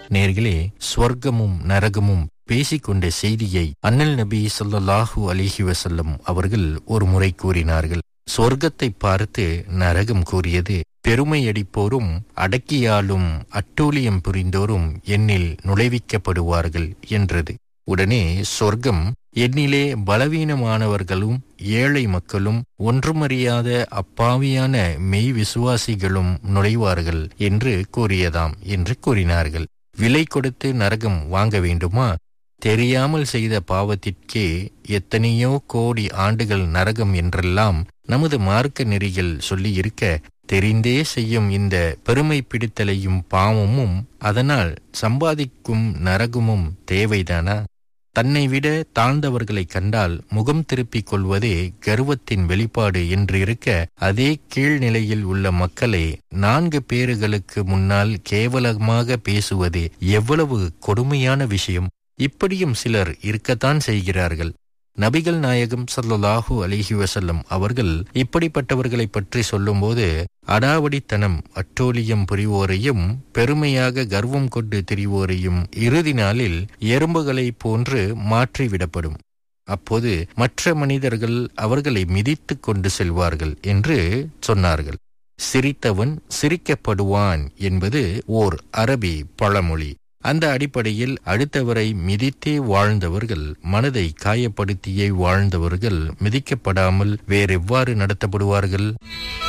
நேர்களே ஸ்வர்க்கமும் நரகமும் பேசிக்கொண்ட செய்தியை அண்ணல் நபி ஸல்லல்லாஹு அலிஹி வசல்லம் அவர்கள் ஒரு முறை கூறினார்கள் சொர்க்கத்தை பார்த்து நரகம் கூறியது பெருமையடிப்போரும் அடக்கியாலும் அட்டூழியம் புரிந்தோரும் என்னில் நுழைவிக்கப்படுவார்கள் என்றது உடனே சொர்க்கம் என்னிலே பலவீனமானவர்களும் ஏழை மக்களும் ஒன்றுமறியாத அப்பாவியான மெய் விசுவாசிகளும் நுழைவார்கள் என்று கூறியதாம் என்று கூறினார்கள் விலை கொடுத்து நரகம் வாங்க வேண்டுமா தெரியாமல் செய்த பாவத்திற்கே எத்தனையோ கோடி ஆண்டுகள் நரகம் என்றெல்லாம் நமது மார்க்க நெறிகள் சொல்லியிருக்க தெரிந்தே செய்யும் இந்த பெருமை பிடித்தலையும் பாவமும் அதனால் சம்பாதிக்கும் நரகமும் தேவைதானா தன்னை விட தாழ்ந்தவர்களை கண்டால் முகம் திருப்பிக் கொள்வதே கர்வத்தின் வெளிப்பாடு என்று இருக்க அதே கீழ்நிலையில் உள்ள மக்களை நான்கு பேறுகளுக்கு முன்னால் கேவலமாக பேசுவது எவ்வளவு கொடுமையான விஷயம் இப்படியும் சிலர் இருக்கத்தான் செய்கிறார்கள் நபிகள் நாயகம் சல்லல்லாஹு அலிஹி வசல்லம் அவர்கள் இப்படிப்பட்டவர்களை பற்றி சொல்லும்போது அடாவடித்தனம் அட்டோலியம் புரிவோரையும் பெருமையாக கர்வம் கொண்டு திரிவோரையும் இறுதி நாளில் எறும்புகளைப் போன்று மாற்றிவிடப்படும் அப்போது மற்ற மனிதர்கள் அவர்களை மிதித்துக் கொண்டு செல்வார்கள் என்று சொன்னார்கள் சிரித்தவன் சிரிக்கப்படுவான் என்பது ஓர் அரபி பழமொழி அந்த அடிப்படையில் அடுத்தவரை மிதித்தே வாழ்ந்தவர்கள் மனதை காயப்படுத்தியே வாழ்ந்தவர்கள் மிதிக்கப்படாமல் வேறெவ்வாறு நடத்தப்படுவார்கள்